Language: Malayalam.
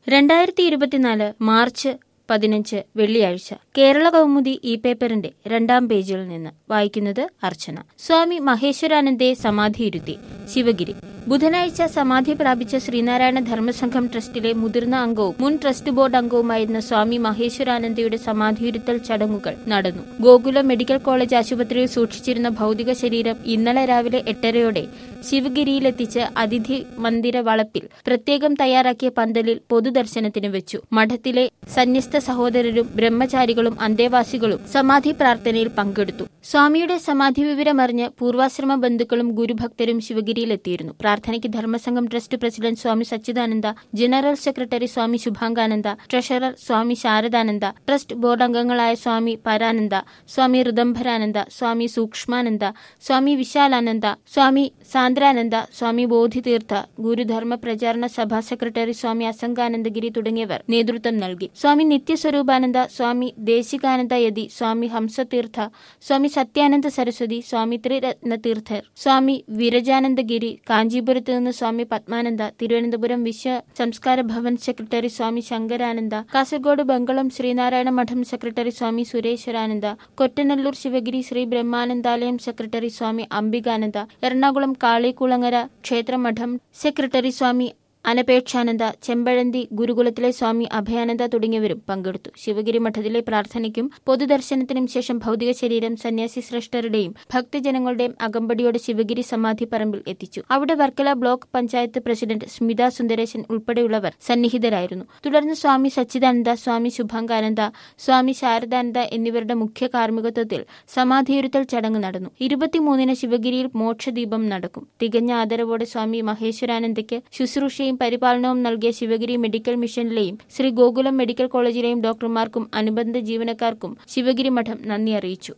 രണ്ടായിരത്തി ഇരുപത്തിനാല് മാർച്ച് പതിനഞ്ച് വെള്ളിയാഴ്ച കേരള കൗമുദി ഈ പേപ്പറിന്റെ രണ്ടാം പേജിൽ നിന്ന് വായിക്കുന്നത് അർച്ചന സ്വാമി മഹേശ്വരാനന്ദയെ സമാധിയിരുത്തി ശിവഗിരി ബുധനാഴ്ച സമാധി പ്രാപിച്ച ശ്രീനാരായണ ധർമ്മസംഘം ട്രസ്റ്റിലെ മുതിർന്ന അംഗവും മുൻ ട്രസ്റ്റ് ബോർഡ് അംഗവുമായിരുന്ന സ്വാമി മഹേശ്വരാനന്ദയുടെ സമാധിയിരുത്തൽ ചടങ്ങുകൾ നടന്നു ഗോകുലം മെഡിക്കൽ കോളേജ് ആശുപത്രിയിൽ സൂക്ഷിച്ചിരുന്ന ഭൗതിക ശരീരം ഇന്നലെ രാവിലെ എട്ടരയോടെ ശിവഗിരിയിലെത്തിച്ച് അതിഥി മന്ദിര വളപ്പിൽ പ്രത്യേകം തയ്യാറാക്കിയ പന്തലിൽ പൊതുദർശനത്തിന് വെച്ചു മഠത്തിലെ സന്യസ്ത സഹോദരരും ബ്രഹ്മചാരികളും അന്തേവാസികളും സമാധി പ്രാർത്ഥനയിൽ പങ്കെടുത്തു സ്വാമിയുടെ സമാധി വിവരമറിഞ്ഞ് പൂർവാശ്രമ ബന്ധുക്കളും ഗുരുഭക്തരും ശിവഗിരിയിലെത്തിയിരുന്നു പ്രാർത്ഥനയ്ക്ക് Dharmasangham trust president Swami Sachidananda general secretary Swami Shubhangananda treasurer Swami Sharadananda trust board അംഗങ്ങളായ സ്വാമി പരാനന്ദ സ്വാമി ഋദംഭരാനന്ദ സ്വാമി സൂക്ഷ്മാനന്ദ സ്വാമി വിശാലാനന്ദ സ്വാമി സാന്ദ്രാനന്ദ സ്വാമി ബോധിതീർത്ഥ ഗുരുധർമ്മ പ്രചാരണ സഭാ സെക്രട്ടറി സ്വാമി അസംഗാനന്ദഗിരി തുടങ്ങിയവർ നേതൃത്വം നൽകി സ്വാമി നിത്യസ്വരൂപാനന്ദ സ്വാമി ദേശികാനന്ദ യതി സ്വാമി ഹംസതീർത്ഥ സ്വാമി സത്യാനന്ദ സരസ്വതി സ്വാമി ത്രിരത്നതീർത്ഥർ സ്വാമി വിരജാനന്ദഗിരി കാഞ്ചീപുരത്ത് നിന്ന് സ്വാമി പത്മാനന്ദ Thiruvananthapuram Vishwa Samskara Bhavan secretary Swami Shankarananda Kasaragod Bangalam Sreenarayana Madom secretary Swami Sureshwarananda Kottanallur Sivagiri Sree Brahmanandalayam secretary Swami Ambikananda Ernakulam Kalikulangara ക്ഷേത്രമഠം സെക്രട്ടറി സ്വാമി അനപേക്ഷാനന്ദ ചെമ്പഴന്തി ഗുരുകുലത്തിലെ സ്വാമി അഭയാനന്ദ തുടങ്ങിയവരും പങ്കെടുത്തു ശിവഗിരി മഠത്തിലെ പ്രാർത്ഥനയ്ക്കും പൊതുദർശനത്തിനും ശേഷം ഭൗതിക ശരീരം സന്യാസി ശ്രേഷ്ഠരുടെയും ഭക്തജനങ്ങളുടെയും അകമ്പടിയോടെ ശിവഗിരി സമാധി പറമ്പിൽ എത്തിച്ചു അവിടെ വർക്കല ബ്ലോക്ക് പഞ്ചായത്ത് പ്രസിഡന്റ് സ്മിത സുന്ദരേശൻ ഉൾപ്പെടെയുള്ളവർ സന്നിഹിതരായിരുന്നു തുടർന്ന് സ്വാമി സച്ചിദാനന്ദ സ്വാമി ശുഭാംഗാനന്ദ സ്വാമി ശാരദാനന്ദ എന്നിവരുടെ മുഖ്യ കാർമ്മികത്വത്തിൽ സമാധിയിരുത്തൽ ചടങ്ങ് നടന്നു ഇരുപത്തിമൂന്നിന് ശിവഗിരിയിൽ മോക്ഷദീപം നടക്കും തികഞ്ഞ ആദരവോടെ സ്വാമി മഹേശ്വരാനന്ദയ്ക്ക് ശുശ്രൂഷയും പരിപാലനവും നൽകിയ ശിവഗിരി മെഡിക്കൽ മിഷനിലെയും ശ്രീ ഗോകുലം മെഡിക്കൽ കോളേജിലെയും ഡോക്ടർമാർക്കും അനുബന്ധ ജീവനക്കാർക്കും ശിവഗിരി മഠം നന്ദി അറിയിച്ചു